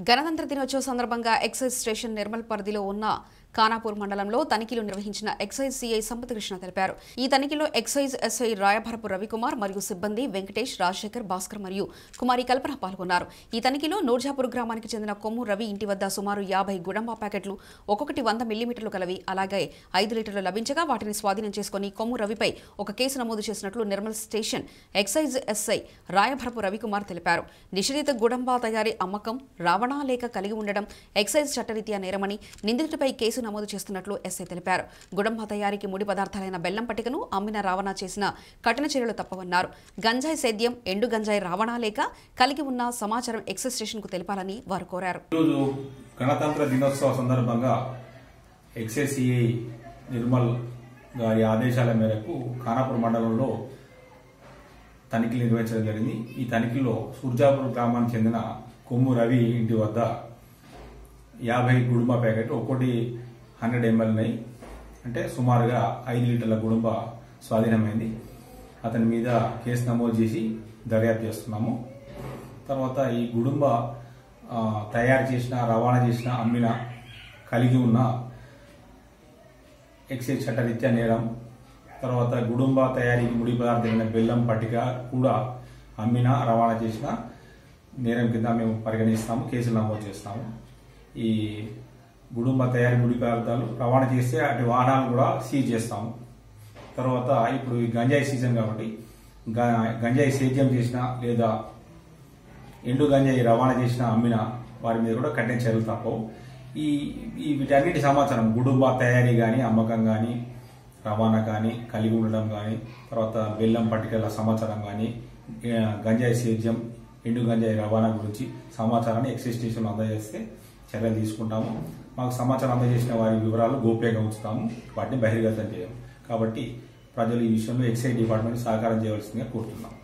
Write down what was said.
గణతంత్ర దినోత్సవ సందర్భంగా ఎక్సైజ్ స్టేషన్ నిర్మల్ పరిధిలో ఉన్న ఖానాపూర్ మండలంలో తనిఖీలు నిర్వహించిన ఎక్సైజ్ సీఐ సంపత్ కృష్ణ తెలిపారు ఈ తనిఖీలో ఎక్సైజ్ ఎస్ఐ రాయభరపు రవికుమార్ మరియు సిబ్బంది వెంకటేష్ రాజశేఖర్ భాస్కర్ మరియు కుమారి కల్పన పాల్గొన్నారు ఈ తనిఖీలో నూర్జాపూర్ గ్రామానికి చెందిన కొమ్ము రవి ఇంటి వద్ద సుమారు యాభై గుడంబా ప్యాకెట్లు ఒక్కొక్కటి వంద మిల్లీమీటర్లు కలవి అలాగే ఐదు లీటర్లు లభించగా వాటిని స్వాధీనం చేసుకుని కొమ్ము రవిపై ఒక కేసు నమోదు చేసినట్లు Nirmal station excise SI Rayabharapu Ravikumar తెలిపారు నిషేధిత గుడంబా తయారీ అమ్మకం రవాణా లేక కలిగి ఉండడం ఎక్సైజ్ చట్టరీత్యా నేరమని నిందితుడిపై కేసు నమోదు చేస్తున్నట్లు ఎస్ఐ తెలిపారు గుడంబా తయారీకి ముడి పదార్థాలైన బెల్లం పట్టికను అమ్మిన రవాణా చేసిన కఠిన చర్యలు తప్పవన్నారు గంజాయి సేద్యం ఎండు గంజాయి రవాణా లేక కలిగి ఉన్న సమాచారం ఎక్సైజ్ స్టేషన్కు తెలిపాలని వారు కోరారు ఈరోజు గణతంత్ర దినోత్సవ సందర్భంగా ఎక్సైసిఐ నిర్మల్ గారి ఆదేశాల మేరకు ఖానాపూర్ మండలంలో తనిఖీలు నిర్వహించడం జరిగింది ఈ తనిఖీలో సూర్జాపూర్ గ్రామానికి చెందిన కొమ్ము రవి ఇంటి వద్ద యాభై గుడుంబ ప్యాకెట్ ఒక్కోటి హండ్రెడ్ ఎంఎల్నై అంటే సుమారుగా ఐదు లీటర్ల గుడుంబ స్వాధీనమైంది అతని మీద కేసు నమోదు చేసి దర్యాప్తు చేస్తున్నాము తర్వాత ఈ గుడుంబ ఆ, తయారు చేసిన రవాణా చేసిన అమ్మిన కలిగి ఉన్న ఎక్సైజ్ చట్టరీత్యా నేరం తర్వాత గుడుంబ తయారీకి ముడి పదార్థమైన బెల్లం పట్టిక కూడా అమ్మిన రవాణా చేసిన నేరం కింద మేము పరిగణిస్తాము కేసులు నమోదు చేస్తాము ఈ గుడుంబ తయారీ ముడి పదార్థాలు రవాణా చేస్తే అటు వాహనాలు కూడా సీజ్ చేస్తాము తర్వాత ఇప్పుడు ఈ గంజాయి సీజన్ కాబట్టి గ- గంజాయి సేద్యం చేసిన లేదా ఎండు గంజాయి రవాణా చేసిన అమ్మిన వారి మీద కూడా కఠిన చర్యలు తప్పవు ఈ ఈ వీటన్నిటి సమాచారం గుడుంబ తయారీ కానీ అమ్మకం కానీ రవాణా కానీ కలిగి ఉండడం కానీ తర్వాత బెల్లం పట్టికల సమాచారం కానీ ఏ, గంజాయి సేద్యం ఎండు గంజాయి రవాణా గురించి సమాచారాన్ని ఎక్సైజ్ స్టేషన్ అందజేస్తే చర్యలు తీసుకుంటాము మాకు సమాచారం అందజేసిన వారి వివరాలు గోప్యంగా ఉంచుతాము వాటిని బహిర్గతం చేయము కాబట్టి ప్రజలు ఈ విషయంలో ఎక్సైజ్ డిపార్ట్మెంట్ సహకారం చేయవలసిందిగా కోరుతున్నాం